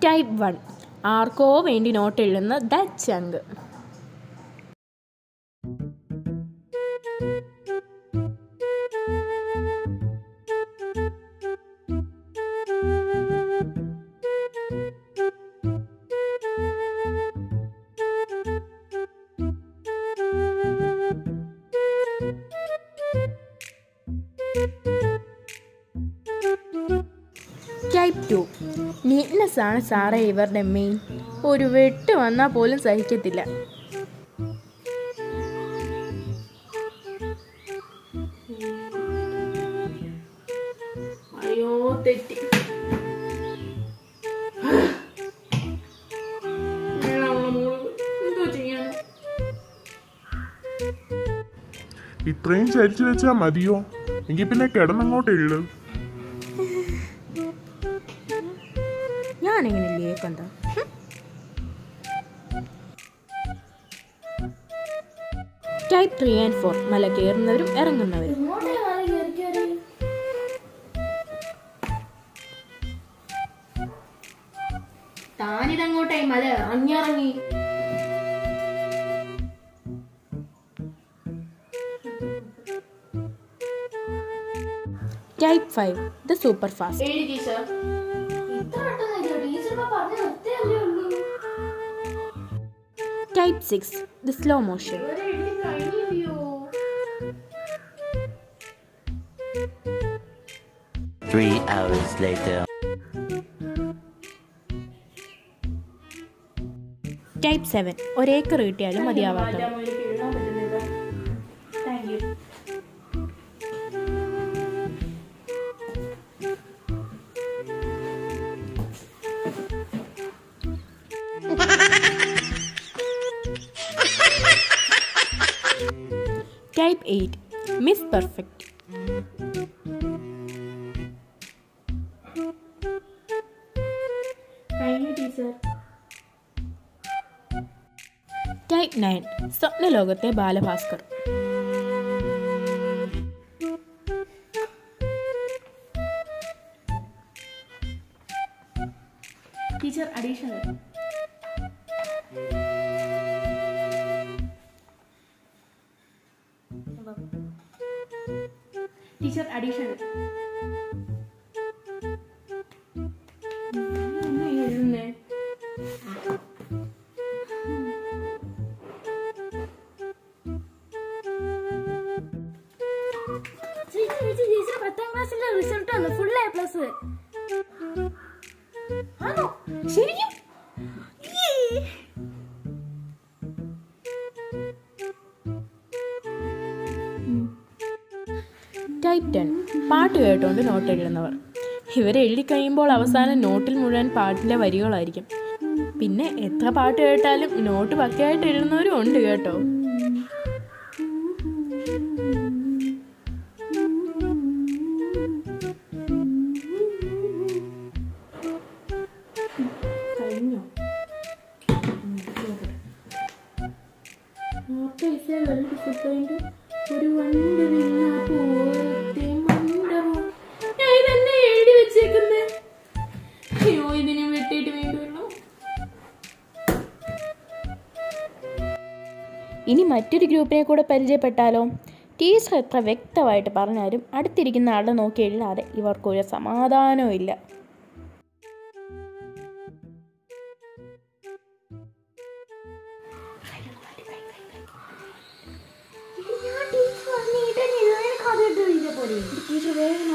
Type one ആർക്കോ വേണ്ടി note എഴുതുന്ന ദ ചങ്ക് ടൈപ്പ് ടു നീറ്റ്നെസ് ആണ് സാറേ ഇവരുടെ മെയിൻ ഒരു വെട്ട് വന്നാൽ പോലും സഹിക്കത്തില്ല അയ്യോ തെറ്റി എന്തോ ചെയ്യാൻ ഇത്രയും ചരിച്ചു വെച്ചാ മതിയോ എങ്കിൽ പിന്നെ കിടന്നങ്ങോട്ട് എള്ളു ഞാനെങ്ങനെ ലേക്കണ്ട ടൈപ്പ് ത്രീ ആൻഡ് ഫോർ മല കയറുന്നവരും ഇറങ്ങുന്നവരും ഇങ്ങോട്ടേ മാറി കയറി കയറി താനിതങ്ങോട്ടായി മല ഇറങ്ങിയിറങ്ങി type five the super fast എഴുതി ടീച്ചർ ഇത്ര പെട്ടെന്ന് ടീച്ചർ ഇപ്പൊ പറഞ്ഞു നിർത്തിയല്ലേ ഉള്ളൂ type six the slow motion ഇവരെ എഴുതി കഴിഞ്ഞില്ലയോ Three hours later. Type seven ഒരേക്കർ കിട്ടിയാലും മതിയാവാത്തത് ടൈപ്പ് എയ്റ്റ് മിസ് പെർഫെക്റ്റ് കഴിഞ്ഞു ടീച്ചർ ടൈപ്പ് നയൻ സ്വപ്നലോകത്തെ Balabhaskar teacher additional teacher additional എഴുതുന്നേ പത്താം ക്ലാസ്സിലെ റിസൾട്ട് വന്നു ഫുൾ എ പ്ലസ് ആണോ ശരിക്കും ടൈപ്പ് ടെൻ പാട്ട് കേട്ടുകൊണ്ട് നോട്ട് എഴുതുന്നവർ ഇവർ എഴുതി കഴിയുമ്പോൾ അവസാനം നോട്ടിൽ മുഴുവൻ പാട്ടിലെ വരികളായിരിക്കും പിന്നെ എത്ര പാട്ട് കേട്ടാലും നോട്ട് പക്കയായിട്ട് എഴുതുന്നവരും ഉണ്ട് കേട്ടോ കഴിഞ്ഞോ ഒരു വണ്ട് നിന്ന പോലത്തെ മണ്ഡപം ഞാൻ ഇതെന്നെ എഴുതി വെച്ചേക്കുന്നേ അയ്യോ ഇതിനെ വെട്ടിയിട്ട് വീണ്ടും ഇനി മറ്റൊരു ഗ്രൂപ്പിനെ കൂടെ പരിചയപ്പെട്ടാലോ ടീച്ചർ എത്ര വ്യക്തമായിട്ട് പറഞ്ഞാലും അടുത്തിരിക്കുന്ന ആളെ നോക്കി എഴുതാതെ ഇവർക്കൊരു സമാധാനവും ഇല്ല ടീച്ചർ വേഗം